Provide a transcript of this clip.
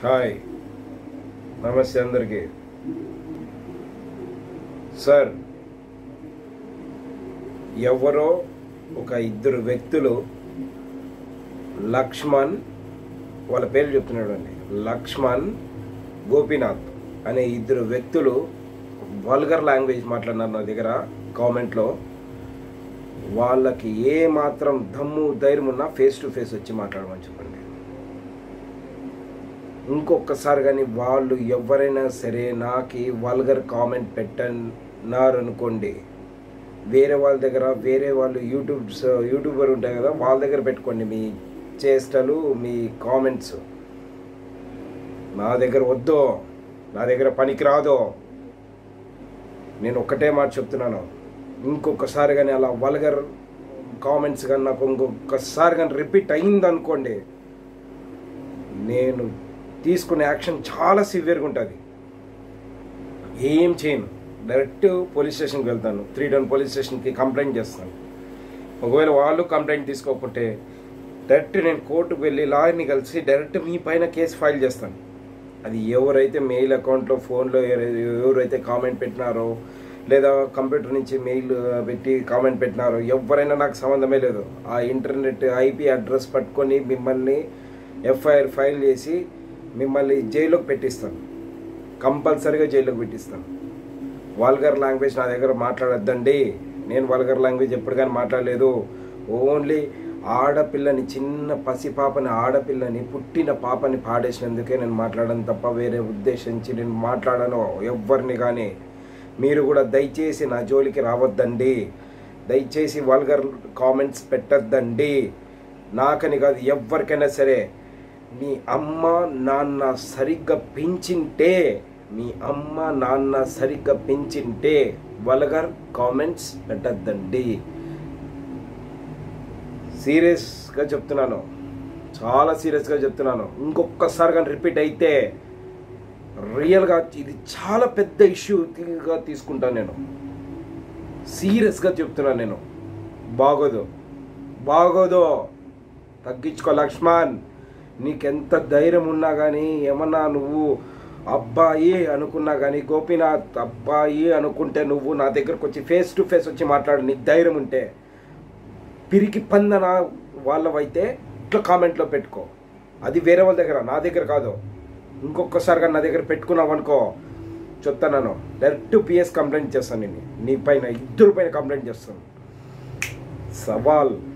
hi నమస్తే అందరికీ sir ఎవరో ఒక ఇద్దరు వ్యక్తులు లక్ష్మణ్ వాళ్ళ పేరు చెప్తున్నాడు అండి లక్ష్మణ్ గోపీనాథ్ అనే ఇద్దరు వ్యక్తులు వల్గర్ లాంగ్వేజ్ మాట్లాడినారు నా దగ్గర కామెంట్లో వాళ్ళకి ఏ మాత్రం దమ్ము ధైర్యం ఉన్నా ఫేస్ టు ఫేస్ వచ్చి మాట్లాడమని చెప్పండి ఇంకొకసారి కానీ వాళ్ళు ఎవరైనా సరే నాకు వల్గర్ కామెంట్ పెట్టన్నారు అనుకోండి వేరే వాళ్ళ దగ్గర వేరే వాళ్ళు యూట్యూబ్స్ యూట్యూబర్ ఉంటాయి కదా వాళ్ళ దగ్గర పెట్టుకోండి మీ చేష్టలు మీ కామెంట్స్ నా దగ్గర వద్దు నా దగ్గర పనికి రాదు నేను ఒక్కటే మాట చెప్తున్నాను ఇంకొకసారి కానీ అలా వల్గర్ కామెంట్స్ కానీ నాకు ఇంకొకసారి కానీ రిపీట్ అయింది అనుకోండి నేను తీసుకునే యాక్షన్ చాలా సివియర్గా ఉంటుంది ఏం చేయను డైరెక్ట్ పోలీస్ స్టేషన్కి వెళ్తాను త్రీ టౌన్ పోలీస్ స్టేషన్కి కంప్లైంట్ చేస్తాను ఒకవేళ వాళ్ళు కంప్లైంట్ తీసుకోకపోతే డైరెక్ట్ నేను కోర్టుకు వెళ్ళి లాయర్ని కలిసి డైరెక్ట్ మీ పైన కేసు ఫైల్ చేస్తాను అది ఎవరైతే మెయిల్ అకౌంట్లో ఫోన్లో ఎవరైతే కామెంట్ పెట్టినారో లేదా కంప్యూటర్ నుంచి మెయిల్ పెట్టి కామెంట్ పెట్టినారో ఎవరైనా నాకు సంబంధమే లేదు ఆ ఇంటర్నెట్ ఐపీ అడ్రస్ పట్టుకొని మిమ్మల్ని ఎఫ్ఐఆర్ ఫైల్ చేసి మిమ్మల్ని జైల్లోకి పెట్టిస్తాను కంపల్సరీగా జైల్లోకి పెట్టిస్తాను వాల్గర్ లాంగ్వేజ్ నా దగ్గర మాట్లాడొద్దండి నేను వల్గర్ లాంగ్వేజ్ ఎప్పుడు కానీ మాట్లాడలేదు ఓన్లీ ఆడపిల్లని చిన్న పసి పాపని ఆడపిల్లని పుట్టిన పాపని పాడేసినందుకే నేను మాట్లాడను తప్ప వేరే ఉద్దేశించి నేను మాట్లాడను ఎవరిని కానీ మీరు కూడా దయచేసి నా జోలికి రావద్దండి దయచేసి వల్గర్ కామెంట్స్ పెట్టద్దండి నాకని కాదు ఎవరికైనా సరే మీ అమ్మ నాన్న సరిగ్గా పెంచింటే మీ అమ్మ నాన్న సరిగ్గా పెంచింటే వల్గర్ కామెంట్స్ పెట్టద్దండి సీరియస్గా చెప్తున్నాను చాలా సీరియస్గా చెప్తున్నాను ఇంకొకసారి కానీ రిపీట్ అయితే రియల్గా ఇది చాలా పెద్ద ఇష్యూగా తీసుకుంటాను నేను సీరియస్గా చెప్తున్నాను నేను బాగోదు బాగోదు తగ్గించుకో లక్ష్మణ్ నీకెంత ధైర్యం ఉన్నా కానీ ఏమన్నా నువ్వు అబ్బాయి అనుకున్నా కానీ గోపీనాథ్ అబ్బాయి అనుకుంటే నువ్వు నా దగ్గరకు వచ్చి ఫేస్ టు ఫేస్ వచ్చి మాట్లాడు నీకు ధైర్యం ఉంటే పిరికి పందన వాళ్ళవైతే ఇట్లా కామెంట్లో పెట్టుకో అది వేరే వాళ్ళ దగ్గర నా దగ్గర కాదు ఇంకొకసారిగా నా దగ్గర పెట్టుకున్నావు అనుకో చెప్తాను డైరెక్ట్ పిఎస్ కంప్లైంట్ చేస్తాను నేను నీ పైన ఇద్దరు పైన కంప్లైంట్ చేస్తాను సవాల్